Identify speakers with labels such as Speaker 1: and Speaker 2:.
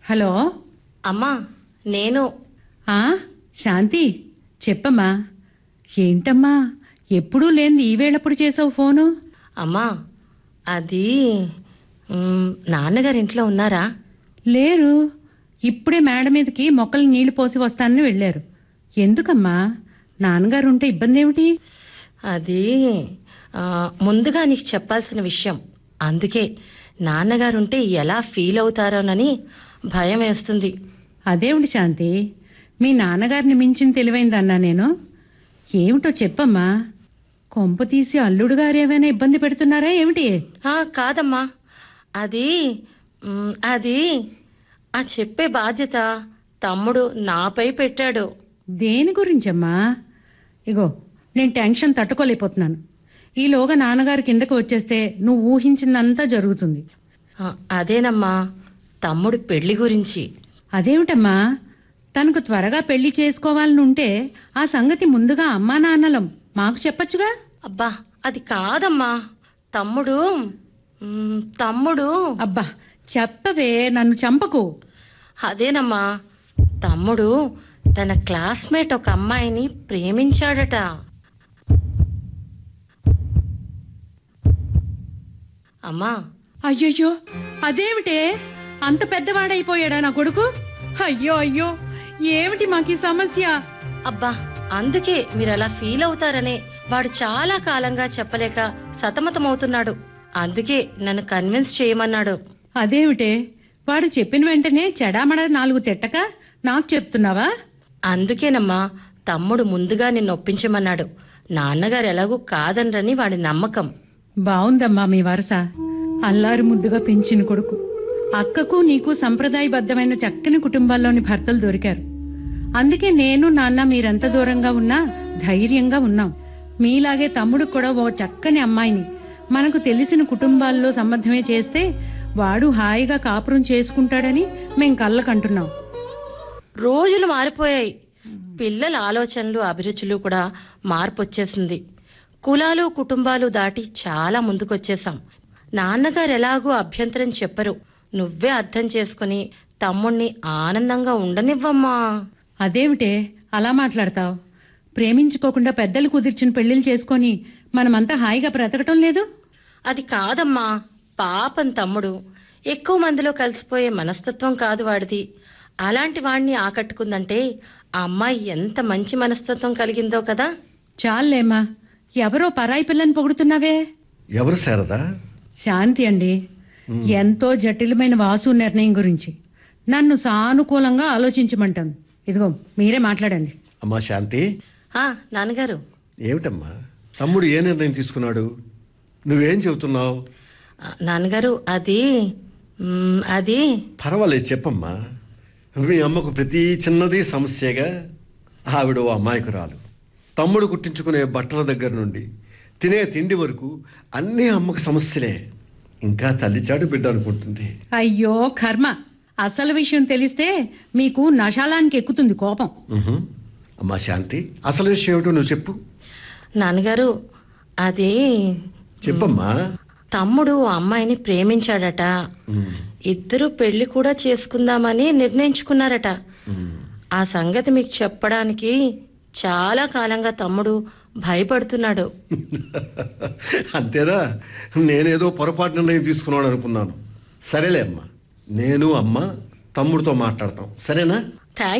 Speaker 1: Hello
Speaker 2: అమ్మా నేను
Speaker 1: ఆ శాంతి చెప్పమ్మా ఏంటమ్మా ఎప్పుడూ లేని ఈ వేళప్పుడు చేసావు ఫోను
Speaker 2: అమ్మా అది మ్, నాన్నగారు ఇంట్లో ఉన్నారా
Speaker 1: లేరు ఇప్పుడే మేడ మీదకి మొక్కలు నీళ్లు పోసి వస్తానని వెళ్ళారు ఎందుకమ్మా నాన్నగారు ఉంటే ఇబ్బంది ఏమిటి
Speaker 2: అది ఆ, ముందుగా నీకు చెప్పాల్సిన విషయం అందుకే నాన్నగారు ఉంటే ఎలా ఫీల్ అవుతారోనని భయం వేస్తుంది
Speaker 1: అదేమిటి శాంతి మీ నాన్నగారిని మించిన తెలివైందన్నా నేను ఏమిటో చెప్పమ్మా కొంప తీసి అల్లుడు గారు ఏమైనా ఇబ్బంది పెడుతున్నారా ఏమిటి
Speaker 2: ఆ, కాదమ్మా అది మ్, అది ఆ చెప్పే బాధ్యత తమ్ముడు నాపై పెట్టాడు
Speaker 1: దేని గురించమ్మా ఇగో నేను టెన్షన్ తట్టుకోలేకపోతున్నాను ఈలోగా నాన్నగారు కిందకు వచ్చేస్తే నువ్వు ఊహించిందంతా జరుగుతుంది
Speaker 2: ఆ, అదేనమ్మా తమ్ముడు పెళ్లి గురించి
Speaker 1: అదేమిటమ్మా తనకు త్వరగా పెళ్లి చేసుకోవాలని ఉంటే ఆ సంగతి ముందుగా అమ్మా నాన్నలం మాకు చెప్పొచ్చుగా
Speaker 2: అబ్బా అది కాదమ్మా తమ్ముడు మ్, తమ్ముడు
Speaker 1: అబ్బా చెప్పవే నన్ను చంపకు
Speaker 2: అదేనమ్మా తమ్ముడు తన క్లాస్మేట్ ఒక అమ్మాయిని ప్రేమించాడట అమ్మా
Speaker 1: అయ్యయ్యో అదేమిటే అంత పెద్దవాడైపోయాడా నా కొడుకు అయ్యో అయ్యో ఏమిటి మాకు ఈ సమస్య
Speaker 2: అబ్బా అందుకే మీరు అలా ఫీల్ అవుతారనే వాడు చాలా కాలంగా చెప్పలేక సతమతమవుతున్నాడు అందుకే నన్ను కన్విన్స్ చేయమన్నాడు
Speaker 1: అదేమిటే వాడు చెప్పిన వెంటనే చెడామడ నాలుగు తిట్టక నాకు చెప్తున్నావా
Speaker 2: అందుకేనమ్మా తమ్ముడు ముందుగా నిన్ను ఒప్పించమన్నాడు నాన్నగారు ఎలాగూ కాదనరని వాడి నమ్మకం
Speaker 1: బావుందమ్మా మీ వరస అల్లారు ముద్దుగా పెంచిన కొడుకు అక్కకు నీకు సంప్రదాయబద్ధమైన చక్కని కుటుంబాల్లోని భర్తలు దొరికారు అందుకే నేను నాన్న మీరెంత దూరంగా ఉన్నా ధైర్యంగా ఉన్నాం మీలాగే తమ్ముడు కూడా ఓ చక్కని అమ్మాయిని మనకు తెలిసిన కుటుంబాల్లో సంబంధమే చేస్తే వాడు హాయిగా కాపురం చేసుకుంటాడని మేం కళ్ళకంటున్నాం
Speaker 2: రోజులు మారిపోయాయి పిల్లల ఆలోచనలు అభిరుచులు కూడా మార్పు వచ్చేసింది కులాలు కుటుంబాలు దాటి చాలా ముందుకొచ్చేసాం నాన్నగారు ఎలాగూ అభ్యంతరం చెప్పరు నువ్వే అర్థం చేసుకుని తమ్ముణ్ణి ఆనందంగా ఉండనివ్వమ్మా
Speaker 1: అదేమిటే అలా మాట్లాడతావు ప్రేమించుకోకుండా పెద్దలు కుదిర్చిన పెళ్లిళ్ళు చేసుకొని మనమంతా హాయిగా బ్రతకటం లేదు
Speaker 2: అది కాదమ్మా పాపం తమ్ముడు ఎక్కువ మందిలో కలిసిపోయే మనస్తత్వం కాదు వాడిది అలాంటి వాణ్ణి ఆకట్టుకుందంటే ఆ అమ్మాయి ఎంత మంచి మనస్తత్వం కలిగిందో కదా
Speaker 1: చాలేమ్మా ఎవరో పరాయి పిల్లని పొగుడుతున్నావే
Speaker 3: ఎవరు శారదా
Speaker 1: శాంతి అండి ఎంతో జటిలమైన వాసు నిర్ణయం గురించి నన్ను సానుకూలంగా ఆలోచించమంటాను ఇదిగో మీరే మాట్లాడండి
Speaker 3: అమ్మా శాంతి
Speaker 2: ఆ నాన్నగారు
Speaker 3: ఏమిటమ్మా తమ్ముడు ఏ నిర్ణయం తీసుకున్నాడు నువ్వేం చెబుతున్నావు
Speaker 2: ఆ, నాన్నగారు అది మ్, అది
Speaker 3: పర్వాలేదు చెప్పమ్మా మీ అమ్మకు ప్రతి చిన్నది సమస్యగా ఆవిడ ఓ అమాయకురాలు తమ్ముడు కుట్టించుకునే బట్టల దగ్గర నుండి తినే తిండి వరకు అన్నీ అమ్మకు సమస్యలే ఇంకా తల్లిచాడు బిడ్డ అనుకుంటుంది
Speaker 1: అయ్యో కర్మ అసలు విషయం తెలిస్తే మీకు నశాలానికి ఎక్కుతుంది కోపం
Speaker 3: ఉహు. అమ్మా శాంతి అసలు విషయం ఏమిటో నువ్వు చెప్పు
Speaker 2: నాన్నగారు అది
Speaker 3: చెప్పమ్మా
Speaker 2: తమ్ముడు ఆ అమ్మాయిని ప్రేమించాడట
Speaker 3: ఉమ్,
Speaker 2: ఇద్దరు పెళ్లి కూడా చేసుకుందామని నిర్ణయించుకున్నారట
Speaker 3: ఉమ్.
Speaker 2: ఆ సంగతి మీకు చెప్పడానికి చాలా కాలంగా తమ్ముడు భయపడుతున్నాడు
Speaker 3: అంతేనా నేనేదో పొరపాటు నిర్ణయం తీసుకున్నాడు అనుకున్నాను సరేలే అమ్మా నేను అమ్మ తమ్ముడితో మాట్లాడతాం సరేనా
Speaker 2: థ్యాంక్